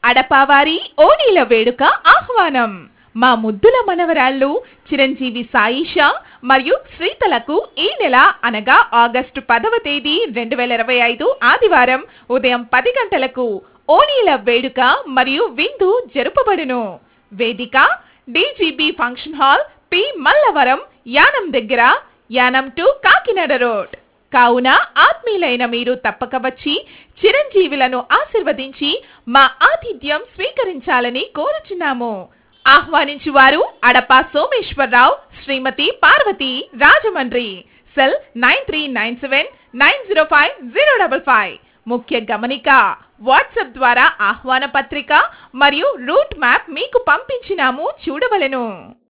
అడపావారి ఓణీల వేడుక ఆహ్వానం మా ముద్దుల మనవరాళ్ళు చిరంజీవి సాయిషా మరియు శ్రీతలకు ఈ నెల అనగా ఆగస్టు పదవ తేదీ రెండు వేల ఇరవై ఐదు ఆదివారం ఉదయం పది గంటలకు ఓణీల వేడుక మరియు విందు జరుపబడును వేదిక DGB function hall P Mallavaram Yanam దగ్గర యానం టు కాకినాడ రోడ్ కావున ఆత్మీయులైన మీరు తప్పక వచ్చి చిరంజీవులను ఆశీర్వదించి మా ఆతిథ్యం స్వీకరించాలని కోరుచున్నాము ఆహ్వానించువారు Adapa Someswararao Srimathi Parvathi Rajahmundry cell nine three nine seven nine zero five zero double five ముఖ్య గమనిక వాట్సాప్ ద్వారా ఆహ్వాన పత్రిక మరియు రూట్ మ్యాప్ మీకు పంపించినాము చూడవలెను